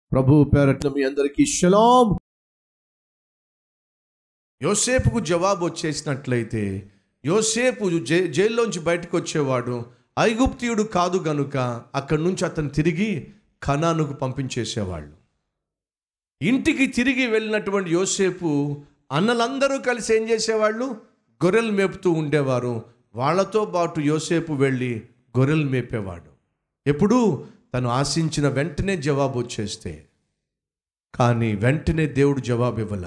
ప్రభు పేరట్ల మీ అందరికీ షలాం యోసేపుకు జవాబు వచ్చేసినట్లయితే యోసేపు జై జైల్లోంచి బయటకు వచ్చేవాడు ఐగుప్తియుడు కాదు గనుక అక్కడి నుంచి అతను తిరిగి ఖనానుకు పంపించేసేవాళ్ళు ఇంటికి తిరిగి వెళ్ళినటువంటి యోసేపు అన్నలందరూ కలిసి ఏం చేసేవాళ్ళు గొర్రెలు మేపుతూ ఉండేవారు వాళ్ళతో పాటు యోసేపు వెళ్ళి గొర్రెలు మేపేవాడు ఎప్పుడు తను ఆశించిన వెంటనే జవాబు వచ్చేస్తే కానీ వెంటనే దేవుడు జవాబు ఇవ్వాల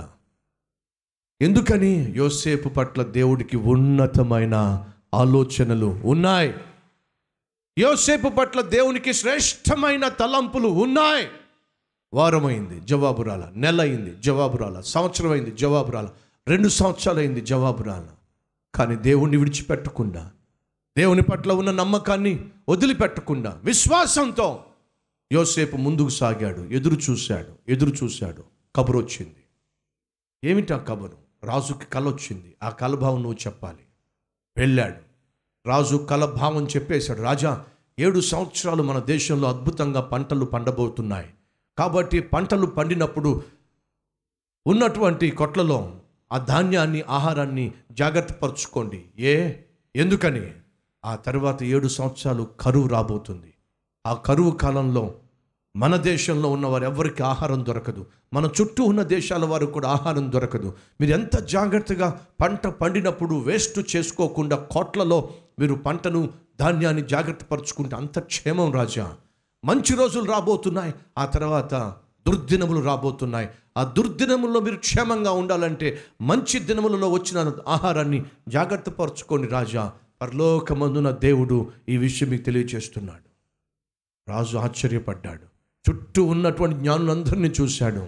ఎందుకని యోసేపు పట్ల దేవుడికి ఉన్నతమైన ఆలోచనలు ఉన్నాయి యోసేపు పట్ల దేవునికి శ్రేష్టమైన తలంపులు ఉన్నాయి వారమైంది జవాబు రాల నెల అయింది జవాబు రాల సంవత్సరం అయింది జవాబు రాల రెండు సంవత్సరాలు అయింది జవాబు రాల కానీ దేవుణ్ణి విడిచిపెట్టకుండా దేవుని పట్ల ఉన్న నమ్మకాన్ని వదిలిపెట్టకుండా విశ్వాసంతో యోసేపు ముందుకు సాగాడు ఎదురు చూశాడు ఎదురు చూశాడు కబురు వచ్చింది ఏమిటి ఆ కబురు రాజుకి కల వచ్చింది ఆ కలభావం నువ్వు చెప్పాలి వెళ్ళాడు రాజు కలభావం చెప్పేశాడు రాజా ఏడు సంవత్సరాలు మన దేశంలో అద్భుతంగా పంటలు పండబోతున్నాయి కాబట్టి పంటలు పండినప్పుడు ఉన్నటువంటి కొట్లలో ఆ ధాన్యాన్ని ఆహారాన్ని జాగ్రత్త పరుచుకోండి ఏ ఎందుకని ఆ తర్వాత ఏడు సంవత్సరాలు కరువు రాబోతుంది ఆ కరువు కాలంలో మన దేశంలో ఉన్నవారు ఎవరికి ఆహారం దొరకదు మన చుట్టూ ఉన్న దేశాల వారు కూడా ఆహారం దొరకదు మీరు ఎంత జాగ్రత్తగా పంట పండినప్పుడు వేస్ట్ చేసుకోకుండా కోట్లలో మీరు పంటను ధాన్యాన్ని జాగ్రత్త పరుచుకుంటే అంత క్షేమం రాజా మంచి రోజులు రాబోతున్నాయి ఆ తర్వాత దుర్దినములు రాబోతున్నాయి ఆ దుర్దినముల్లో మీరు క్షేమంగా ఉండాలంటే మంచి దినములలో వచ్చిన ఆహారాన్ని జాగ్రత్త పరుచుకోండి రాజా పరలోకమందున దేవుడు ఈ విషయం మీకు తెలియజేస్తున్నాడు రాజు ఆశ్చర్యపడ్డాడు చుట్టూ ఉన్నటువంటి జ్ఞానులందరినీ చూశాడు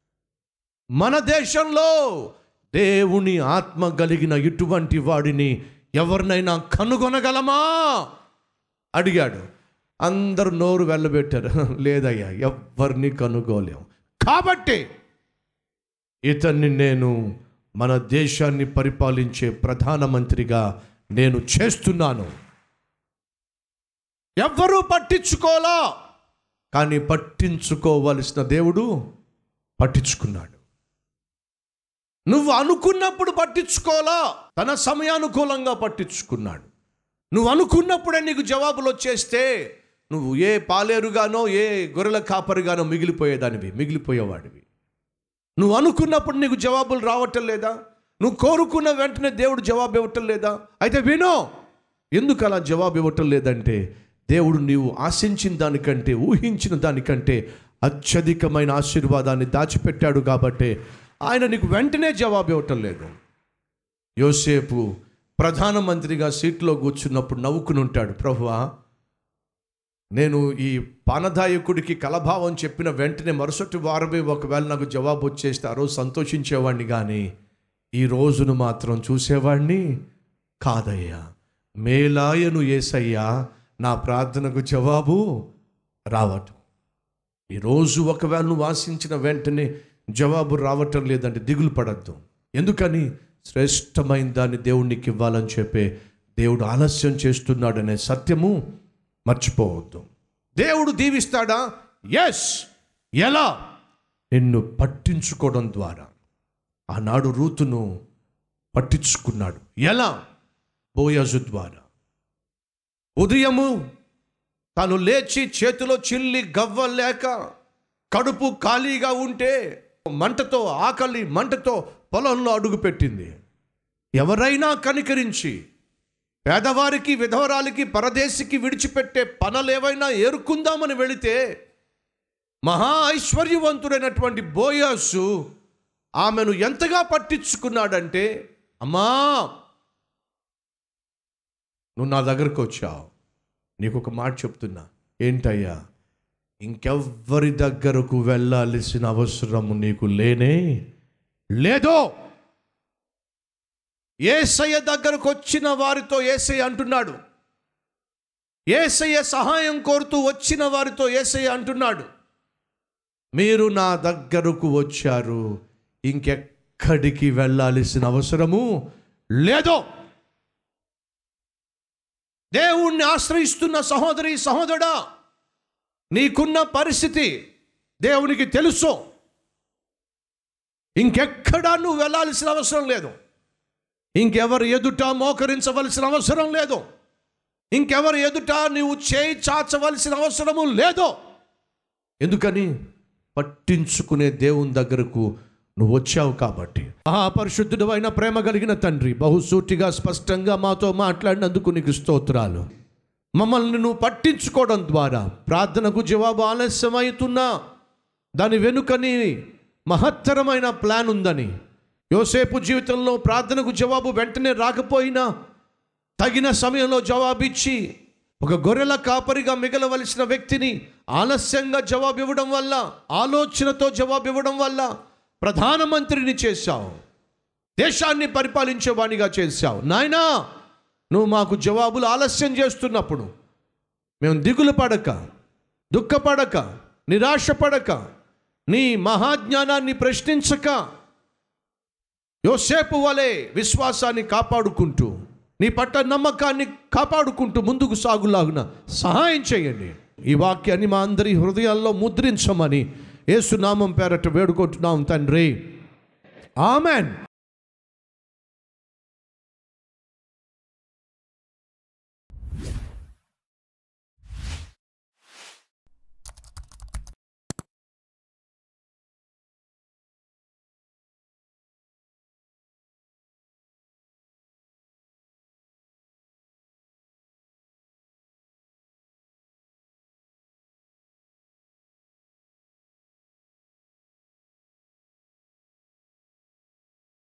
మన దేశంలో దేవుని ఆత్మ కలిగిన ఇటువంటి వాడిని ఎవరినైనా కనుగొనగలమా అడిగాడు అందరు నోరు వెళ్ళబెట్టారు లేదయ్యా ఎవరిని కనుగోలేం కాబట్టి ఇతన్ని నేను మన దేశాన్ని పరిపాలించే ప్రధానమంత్రిగా నేను చేస్తున్నాను ఎవ్వరూ పట్టించుకోలా కానీ పట్టించుకోవలసిన దేవుడు పట్టించుకున్నాడు నువ్వు అనుకున్నప్పుడు పట్టించుకోలా తన సమయానుకూలంగా పట్టించుకున్నాడు నువ్వు అనుకున్నప్పుడే నీకు జవాబులు వచ్చేస్తే నువ్వు ఏ పాలేరుగానో ఏ గొర్రెల కాపరిగానో మిగిలిపోయేదానివి మిగిలిపోయేవాడివి నువ్వు అనుకున్నప్పుడు నీకు జవాబులు రావటం లేదా నువ్వు కోరుకున్న వెంటనే దేవుడు జవాబు ఇవ్వటం లేదా అయితే వినో ఎందుకు అలా జవాబు ఇవ్వటం లేదంటే దేవుడు నీవు ఆశించిన దానికంటే ఊహించిన దానికంటే అత్యధికమైన ఆశీర్వాదాన్ని దాచిపెట్టాడు కాబట్టి ఆయన నీకు వెంటనే జవాబు ఇవ్వటం లేదు యోసేపు ప్రధానమంత్రిగా సీట్లో కూర్చున్నప్పుడు నవ్వుకుని ఉంటాడు ప్రభువా నేను ఈ పానదాయకుడికి కలభావం చెప్పిన వెంటనే మరుసటి వారమే ఒకవేళ నాకు జవాబు వచ్చేస్తే ఆ రోజు సంతోషించేవాడిని కానీ ఈ రోజును మాత్రం చూసేవాడిని కాదయ్యా మేలాయను ఏసయ్యా నా ప్రార్థనకు జవాబు రావటం ఈరోజు ఒకవేళ నువ్వు ఆశించిన వెంటనే జవాబు రావటం లేదంటే దిగులు పడద్దు ఎందుకని శ్రేష్టమైన దాన్ని దేవునికి ఇవ్వాలని చెప్పే దేవుడు ఆలస్యం చేస్తున్నాడనే సత్యము మర్చిపోవద్దు దేవుడు దీవిస్తాడా ఎస్ ఎలా నిన్ను పట్టించుకోవడం ద్వారా ఆనాడు రూతును పట్టించుకున్నాడు ఎలా బోయజు ద్వారా ఉదయము తాను లేచి చేతిలో చిల్లి గవ్వ లేక కడుపు ఖాళీగా ఉంటే మంటతో ఆకలి మంటతో పొలంలో అడుగుపెట్టింది ఎవరైనా కనికరించి పేదవారికి విధవరాలికి పరదేశికి విడిచిపెట్టే పనులేవైనా ఏరుకుందామని వెళితే మహా ఐశ్వర్యవంతుడైనటువంటి బోయాసు ఆమెను ఎంతగా పట్టించుకున్నాడంటే అమ్మా నువ్వు నా దగ్గరకు వచ్చావు నీకు ఒక మాట చెప్తున్నా ఏంటయ్యా ఇంకెవ్వరి దగ్గరకు వెళ్ళాల్సిన అవసరము నీకు లేనే లేదో ఏసయ్య దగ్గరకు వచ్చిన వారితో ఏసయ్య అంటున్నాడు ఏసయ్య సహాయం కోరుతూ వచ్చిన వారితో ఏసయ్య అంటున్నాడు మీరు నా దగ్గరకు వచ్చారు ఇంకెక్కడికి వెళ్ళాల్సిన అవసరము లేదో దేవుణ్ణి ఆశ్రయిస్తున్న సహోదరి సహోదరుడా నీకున్న పరిస్థితి దేవునికి తెలుసు ఇంకెక్కడా నువ్వు వెళ్ళాల్సిన అవసరం లేదు ఇంకెవరు ఎదుట మోకరించవలసిన అవసరం లేదు ఇంకెవరు ఎదుట నీవు చేయి చాచవలసిన అవసరము లేదు ఎందుకని పట్టించుకునే దేవుని దగ్గరకు నువ్వు వచ్చావు కాబట్టి ఆ పరిశుద్ధుడు అయిన ప్రేమ కలిగిన తండ్రి బహుసూటిగా స్పష్టంగా మాతో మాట్లాడినందుకు నీకు స్తోత్రాలు మమ్మల్ని నువ్వు పట్టించుకోవడం ద్వారా ప్రార్థనకు జవాబు ఆలస్యమవుతున్నా దాని వెనుకని మహత్తరమైన ప్లాన్ ఉందని యోసేపు జీవితంలో ప్రార్థనకు జవాబు వెంటనే రాకపోయినా తగిన సమయంలో జవాబిచ్చి ఒక గొర్రెల కాపరిగా మిగలవలసిన వ్యక్తిని ఆలస్యంగా జవాబు ఇవ్వడం వల్ల ఆలోచనతో జవాబు ఇవ్వడం వల్ల ప్రధానమంత్రిని చేశావు దేశాన్ని పరిపాలించేవానిగా చేశావు నాయనా నువ్వు మాకు జవాబులు ఆలస్యం చేస్తున్నప్పుడు మేము దిగులు పడక దుఃఖపడక నిరాశపడక నీ మహాజ్ఞానాన్ని ప్రశ్నించక యోసేపు వలె విశ్వాసాన్ని కాపాడుకుంటూ నీ పట్ల నమ్మకాన్ని కాపాడుకుంటూ ముందుకు సాగులాగున సహాయం చేయండి ఈ వాక్యాన్ని మా అందరి హృదయాల్లో ముద్రించమని యేసునామం పేరట వేడుకుంటున్నాం తండ్రి ఆమెన్